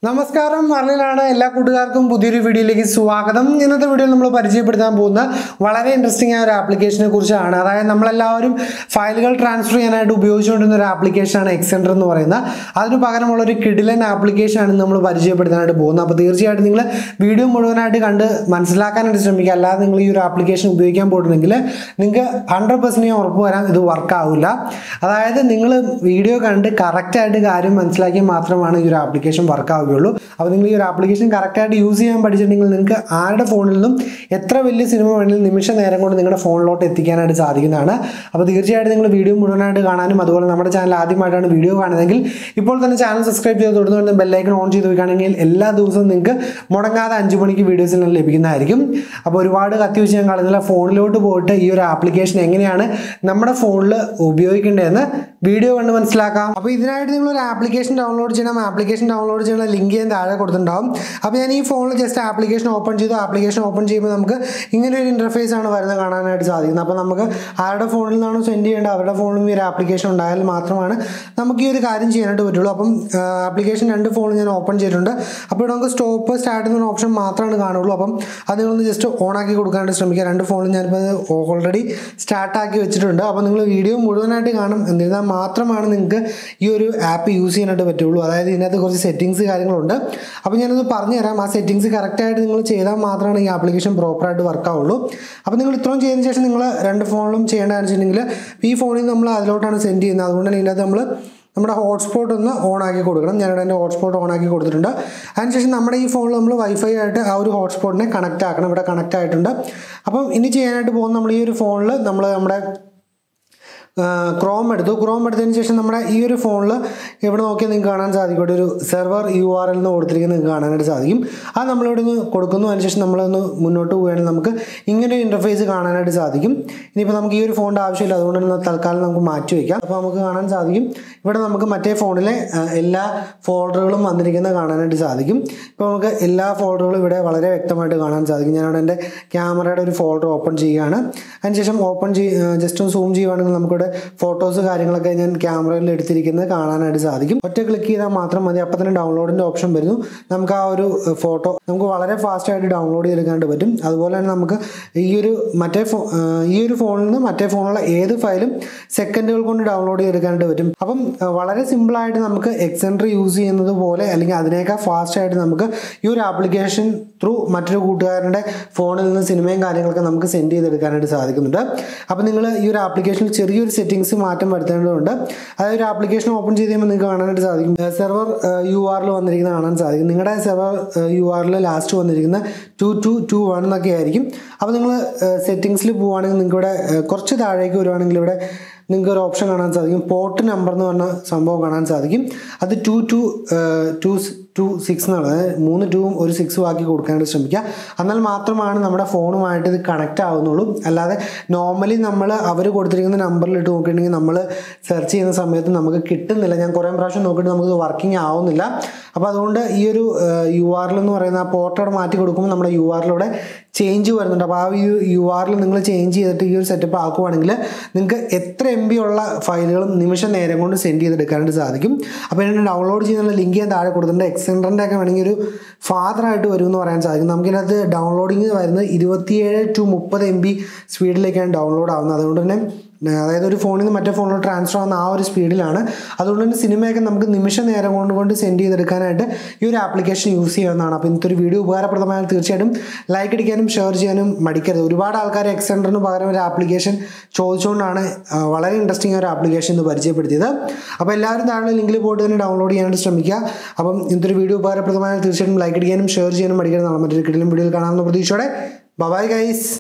നമസ്കാരം മറലിലാണ് എല്ലാ കൂട്ടുകാർക്കും പുതിയൊരു വീഡിയോയിലേക്ക് സ്വാഗതം ഇന്നത്തെ വീഡിയോയിൽ നമ്മൾ പരിചയപ്പെടുത്താൻ പോകുന്ന വളരെ ഇൻട്രസ്റ്റിംഗ് ആയ ഒരു ആപ്ലിക്കേഷനെ കുറിച്ചാണ് അതായത് നമ്മളെല്ലാവരും ഫയലുകൾ ട്രാൻസ്ഫർ ചെയ്യാനായിട്ട് ഉപയോഗിച്ചുകൊണ്ടിരുന്ന ഒരു ആപ്ലിക്കേഷനാണ് എക്സെൻഡർ എന്ന് പറയുന്നത് അതിന് പകരമുള്ള ഒരു കിഡിലൻ ആപ്ലിക്കേഷനാണ് നമ്മൾ പരിചയപ്പെടുത്താനായിട്ട് പോകുന്നത് അപ്പോൾ തീർച്ചയായിട്ടും നിങ്ങൾ വീഡിയോ മുഴുവനായിട്ട് കണ്ട് മനസ്സിലാക്കാനായിട്ട് ശ്രമിക്കുക അല്ലാതെ നിങ്ങൾ ഈ ഒരു ആപ്ലിക്കേഷൻ ഉപയോഗിക്കാൻ പോയിട്ടുണ്ടെങ്കിൽ നിങ്ങൾക്ക് ഹൺഡ്രഡ് പെർസെൻറ്റ് ഞാൻ ഉറപ്പ് വരാൻ ഇത് വർക്ക് ആവില്ല അതായത് നിങ്ങൾ വീഡിയോ കണ്ട് കറക്റ്റായിട്ട് കാര്യം മനസ്സിലാക്കിയാൽ മാത്രമാണ് ഈ ഒരു ആപ്ലിക്കേഷൻ വർക്ക് ആവുകയുള്ളൂ അപ്പോൾ നിങ്ങൾ ഈ ഒരു ആപ്ലിക്കേഷൻ കറക്റ്റായിട്ട് യൂസ് ചെയ്യാൻ പഠിച്ചിട്ടുണ്ടെങ്കിൽ നിങ്ങൾക്ക് ആരുടെ ഫോണിൽ നിന്നും എത്ര വലിയ സിനിമ വേണമെങ്കിലും നിമിഷ നേരം കൊണ്ട് നിങ്ങളുടെ ഫോണിലോട്ട് എത്തിക്കാനായിട്ട് സാധിക്കുന്നതാണ് അപ്പോൾ തീർച്ചയായിട്ടും നിങ്ങൾ വീഡിയോ മുഴുവനായിട്ട് കാണാനും അതുപോലെ നമ്മുടെ ചാനൽ ആദ്യമായിട്ടാണ് വീഡിയോ കാണുന്നതെങ്കിൽ ഇപ്പോൾ തന്നെ ചാനൽ സബ്സ്ക്രൈബ് ചെയ്ത് തുടർന്ന് ബെല്ലൈക്കൺ ഓൺ ചെയ്ത് വെക്കുകയാണെങ്കിൽ എല്ലാ ദിവസവും നിങ്ങൾക്ക് മുടങ്ങാതെ അഞ്ച് മണിക്ക് വീഡിയോസിൽ നിന്ന് ലഭിക്കുന്നതായിരിക്കും അപ്പോൾ ഒരുപാട് കത്തി വെച്ച് ഞാൻ കളയുന്നില്ല ഫോണിലോട്ട് പോയിട്ട് ഈ ഒരു ആപ്ലിക്കേഷൻ എങ്ങനെയാണ് നമ്മുടെ ഫോണിൽ ഉപയോഗിക്കേണ്ടതെന്ന് വീഡിയോ കണ്ട് മനസ്സിലാക്കാം അപ്പോൾ ഇതിനായിട്ട് നിങ്ങൾ ഒരു ആപ്ലിക്കേഷൻ ഡൗൺലോഡ് ചെയ്യണം ആപ്ലിക്കേഷൻ ഡൗൺലോഡ് ചെയ്യുന്ന ലിങ്ക് ഞാൻ താഴെ കൊടുത്തിട്ടുണ്ടാവും അപ്പോൾ ഞാൻ ഈ ഫോണിൽ ജസ്റ്റ് ആപ്ലിക്കേഷൻ ഓപ്പൺ ചെയ്തു ആപ്ലിക്കേഷൻ ഓപ്പൺ ചെയ്യുമ്പോൾ നമുക്ക് ഇങ്ങനെ ഒരു ഇൻ്റർഫേസ് ആണ് വരുന്നത് കാണാനായിട്ട് സാധിക്കുന്നത് അപ്പോൾ നമുക്ക് ആരുടെ ഫോണിൽ നിന്നാണോ സെൻഡ് ചെയ്യേണ്ടത് അവരുടെ ഫോണിലും ഈ ഒരു ആപ്ലിക്കേഷൻ ഉണ്ടായാൽ മാത്രമാണ് നമുക്ക് ഈ ഒരു കാര്യം ചെയ്യാനായിട്ട് പറ്റുള്ളൂ അപ്പം ആപ്ലിക്കേഷൻ രണ്ട് ഫോണിൽ ഞാൻ ഓപ്പൺ ചെയ്തിട്ടുണ്ട് അപ്പോൾ ഇവിടെ നമുക്ക് സ്റ്റോപ്പ് സ്റ്റാർട്ട് എന്ന ഓപ്ഷൻ മാത്രമാണ് കാണുള്ളൂ അപ്പം അത് നിങ്ങളൊന്ന് ജസ്റ്റ് ഓൺ ആക്കി കൊടുക്കാനായിട്ട് ശ്രമിക്കുക രണ്ട് ഫോണിൽ ഞാനിപ്പോൾ ഓൾറെഡി സ്റ്റാർട്ടാക്കി വെച്ചിട്ടുണ്ട് അപ്പോൾ നിങ്ങൾ വീഡിയോ മുഴുവനായിട്ട് കാണും എന്നിരുന്നാൽ മാത്രമാണ് നിങ്ങൾക്ക് ഈ ഒരു ആപ്പ് യൂസ് ചെയ്യാനായിട്ട് പറ്റുള്ളൂ അതായത് ഇതിനകത്ത് കുറച്ച് സെറ്റിങ്സ് കാര്യങ്ങളുണ്ട് അപ്പോൾ ഞാനത് പറഞ്ഞു തരാം ആ സെറ്റിങ്സ് കറക്റ്റായിട്ട് നിങ്ങൾ ചെയ്താൽ മാത്രമാണ് ഈ ആപ്ലിക്കേഷൻ പ്രോപ്പറായിട്ട് വർക്ക് ആവുള്ളൂ അപ്പോൾ നിങ്ങൾ ഇത്രയും ചെയ്തതിന് ശേഷം നിങ്ങൾ രണ്ട് ഫോണിലും ചെയ്യേണ്ടതെന്ന് വെച്ചിട്ടുണ്ടെങ്കിൽ ഈ ഫോണിൽ നമ്മൾ അതിലോട്ടാണ് സെൻഡ് ചെയ്യുന്നത് അതുകൊണ്ട് തന്നെ ഇതിനകത്ത് നമ്മൾ നമ്മുടെ ഹോട്ട്സ്പോട്ട് ഒന്ന് ഓൺ ആക്കി കൊടുക്കണം ഞാനിവിടെ എൻ്റെ ഹോട്ട്സ്പോട്ട് ഓൺ ആക്കി കൊടുത്തിട്ടുണ്ട് അതിനുശേഷം നമ്മുടെ ഈ ഫോണിൽ നമ്മൾ വൈഫൈ ആയിട്ട് ആ ഒരു ഹോട്ട്സ്പോട്ടിനെ കണക്റ്റ് ആക്കണം ഇവിടെ കണക്റ്റ് ആയിട്ടുണ്ട് അപ്പം ഇനി ചെയ്യാനായിട്ട് പോകുന്ന നമ്മൾ ഈ ഒരു ഫോണിൽ നമ്മൾ നമ്മുടെ ക്രോം എടുത്തു ക്രോം എടുത്തതിന് ശേഷം നമ്മുടെ ഈ ഒരു ഫോണിൽ ഇവിടെ നോക്കിയാൽ നിങ്ങൾക്ക് കാണാൻ സാധിക്കും ഇവിടെ ഒരു സെർവർ യു ആർ എൽ എന്ന് കൊടുത്തിരിക്കുന്നത് നിങ്ങൾക്ക് കാണാനായിട്ട് സാധിക്കും അത് നമ്മളിവിടെ നിന്ന് കൊടുക്കുന്നു അതിനുശേഷം നമ്മളൊന്ന് മുന്നോട്ട് പോവുകയാണെങ്കിൽ നമുക്ക് ഇങ്ങനെ ഒരു ഇൻ്റർഫേസ് കാണാനായിട്ട് സാധിക്കും ഇനിയിപ്പോൾ നമുക്ക് ഈ ഒരു ഫോണിൻ്റെ ആവശ്യമില്ല അതുകൊണ്ട് തന്നെ തൽക്കാലം നമുക്ക് മാറ്റി വയ്ക്കാം അപ്പോൾ നമുക്ക് കാണാൻ സാധിക്കും ഇവിടെ നമുക്ക് മറ്റേ ഫോണിലെ എല്ലാ ഫോൾഡറുകളും വന്നിരിക്കുന്നത് കാണാനായിട്ട് സാധിക്കും ഇപ്പോൾ നമുക്ക് എല്ലാ ഫോൾഡറുകളും ഇവിടെ വളരെ വ്യക്തമായിട്ട് കാണാൻ സാധിക്കും ഞാനിവിടെ എൻ്റെ ക്യാമറയുടെ ഒരു ഫോൾഡർ ഓപ്പൺ ചെയ്യുകയാണ് അതിനുശേഷം ഓപ്പൺ ചെയ് ജസ്റ്റ് ഒന്ന് സൂം ചെയ്യുകയാണെങ്കിൽ നമുക്കിവിടെ ഫോട്ടോസ് കാര്യങ്ങളൊക്കെ ഞാൻ ക്യാമറയിൽ എടുത്തിരിക്കുന്നത് കാണാനായിട്ട് സാധിക്കും ഒറ്റ ക്ലിക്ക് ചെയ്താൽ മാത്രം മതി അപ്പം തന്നെ ഡൗൺലോഡിൻ്റെ ഓപ്ഷൻ വരുന്നു നമുക്ക് ആ ഒരു ഫോട്ടോ നമുക്ക് വളരെ ഫാസ്റ്റ് ആയിട്ട് ഡൗൺലോഡ് ചെയ്തെടുക്കാനായിട്ട് പറ്റും അതുപോലെ തന്നെ നമുക്ക് ഈ ഒരു മറ്റേ ഫോ ഈ ഒരു ഫോണിൽ നിന്ന് മറ്റേ ഫോണിലുള്ള ഏത് ഫയലും സെക്കൻഡുകൾ കൊണ്ട് ഡൗൺലോഡ് ചെയ്തെടുക്കാനായിട്ട് പറ്റും അപ്പം വളരെ സിമ്പിളായിട്ട് നമുക്ക് എക്സെൻട്രി യൂസ് ചെയ്യുന്നത് പോലെ അല്ലെങ്കിൽ അതിനേക്കാൾ ഫാസ്റ്റ് ആയിട്ട് നമുക്ക് ഈ ഒരു ആപ്ലിക്കേഷൻ ത്രൂ മറ്റൊരു കൂട്ടുകാരൻ്റെ ഫോണിൽ നിന്ന് സിനിമയും കാര്യങ്ങളൊക്കെ നമുക്ക് സെൻഡ് ചെയ്തെടുക്കാനായിട്ട് സാധിക്കുന്നുണ്ട് അപ്പോൾ നിങ്ങൾ ഈ ഒരു ആപ്ലിക്കേഷനിൽ ചെറിയൊരു സെറ്റിങ്സ് മാറ്റം വരുത്തേണ്ടതുണ്ട് അതായത് ഒരു ആപ്ലിക്കേഷൻ ഓപ്പൺ ചെയ്ത് കഴിയുമ്പോൾ നിങ്ങൾക്ക് കാണാനായിട്ട് സാധിക്കും സെർവർ യു ആറിൽ വന്നിരിക്കുന്നത് കാണാൻ സാധിക്കും നിങ്ങളുടെ സെർവർ യു ആറിൽ ലാസ്റ്റ് വന്നിരിക്കുന്ന ടു ടു ടു വൺ എന്നൊക്കെ ആയിരിക്കും അപ്പോൾ നിങ്ങൾ സെറ്റിങ്സിൽ പോവുകയാണെങ്കിൽ നിങ്ങൾക്ക് ഇവിടെ കുറച്ച് താഴേക്ക് വരുവാണെങ്കിൽ ഇവിടെ നിങ്ങൾക്ക് ഒരു ഓപ്ഷൻ കാണാൻ സാധിക്കും പോർട്ട് നമ്പർ എന്ന് പറഞ്ഞ സംഭവം കാണാൻ സാധിക്കും അത് two two two two six എന്നാണ് അതായത് മൂന്ന് ടൂവും ഒരു സിക്സും ആക്കി കൊടുക്കാനായിട്ട് ശ്രമിക്കുക എന്നാൽ മാത്രമാണ് നമ്മുടെ ഫോണുമായിട്ട് ഇത് കണക്റ്റ് ആവുന്നുള്ളൂ അല്ലാതെ നോർമലി നമ്മൾ അവർ കൊടുത്തിരിക്കുന്ന നമ്പറിൽ ഇട്ട് നോക്കിയിട്ടുണ്ടെങ്കിൽ നമ്മൾ സെർച്ച് ചെയ്യുന്ന സമയത്ത് നമുക്ക് കിട്ടുന്നില്ല ഞാൻ കുറേ പ്രാവശ്യം നോക്കിയിട്ട് നമുക്ക് വർക്കിംഗ് ആവുന്നില്ല അപ്പോൾ അതുകൊണ്ട് ഈ ഒരു യു ആറിൽ എന്ന് പറയുന്ന ആ പോർട്ടോടെ മാറ്റി കൊടുക്കുമ്പോൾ നമ്മുടെ യു ആറിലൂടെ ചേഞ്ച് വരുന്നുണ്ട് അപ്പോൾ ആ ഈ യു ആറിൽ നിങ്ങൾ ചേഞ്ച് ചെയ്തിട്ട് ഈ ഒരു സെറ്റപ്പ് ആക്കുവാണെങ്കിൽ നിങ്ങൾക്ക് എത്ര എം ബി ഉള്ള ഫയലുകളും നിമിഷം നേരം കൊണ്ട് സെൻഡ് ചെയ്തെടുക്കാനായിട്ട് സാധിക്കും അപ്പോൾ ഇതിനെ ഡൗൺലോഡ് ചെയ്യുന്ന ലിങ്ക് ഞാൻ താഴെ കൊടുത്തിട്ടുണ്ട് എക്സെൻഡറിൻ്റെ ഒക്കെ വേണമെങ്കിൽ ഒരു ഫാദറായിട്ട് വരും എന്ന് പറയാൻ സാധിക്കും നമുക്കിതിനകത്ത് ഡൗൺലോഡിങ് വരുന്നത് ഇരുപത്തിയേഴ് ടു മുപ്പത് എം ബി സ്പീഡിലേക്കാണ് ഡൗൺലോഡ് ആവുന്നത് അതുകൊണ്ട് തന്നെ അതായത് ഒരു ഫോണിൽ നിന്ന് മറ്റേ ഫോണിൽ ട്രാൻസ്ഫർ ആവുന്ന ആ ഒരു സ്പീഡിലാണ് അതുകൊണ്ട് തന്നെ സിനിമയൊക്കെ നമുക്ക് നിമിഷ നേരം കൊണ്ട് കൊണ്ട് സെൻഡ് ചെയ്തെടുക്കാനായിട്ട് ഈ ഒരു ആപ്ലിക്കേഷൻ യൂസ് ചെയ്യാവുന്നതാണ് അപ്പോൾ ഇന്നത്തെ ഒരു വീഡിയോ ഉപകാരപ്രദമായാൽ തീർച്ചയായിട്ടും ലൈക്ക് അടിക്കാനും ഷെയർ ചെയ്യാനും മടിക്കരുത് ഒരുപാട് ആൾക്കാർ എക്സെൻഡറിന് പകരം ഒരു ആപ്ലിക്കേഷൻ ചോദിച്ചുകൊണ്ടാണ് വളരെ ഇൻട്രസ്റ്റിംഗ് ഒരു ആപ്ലിക്കേഷൻ ഇന്ന് പരിചയപ്പെടുത്തിയത് അപ്പോൾ എല്ലാവരും താഴെ ലിങ്കിൽ പോയിട്ട് തന്നെ ഡൗൺലോഡ് ചെയ്യാനായിട്ട് ശ്രമിക്കുക അപ്പം ഇന്നത്തെ ഒരു വീഡിയോ ഉപകാരപ്രദമായാൽ തീർച്ചയായിട്ടും ലൈക്ക് അടിക്കാനും ഷെയർ ചെയ്യാനും മടിക്കരുതാണ് മറ്റൊരു കിടലും വീഡിയോയിൽ കാണാമെന്ന പ്രതീക്ഷയോടെ ബൈ ഗൈസ്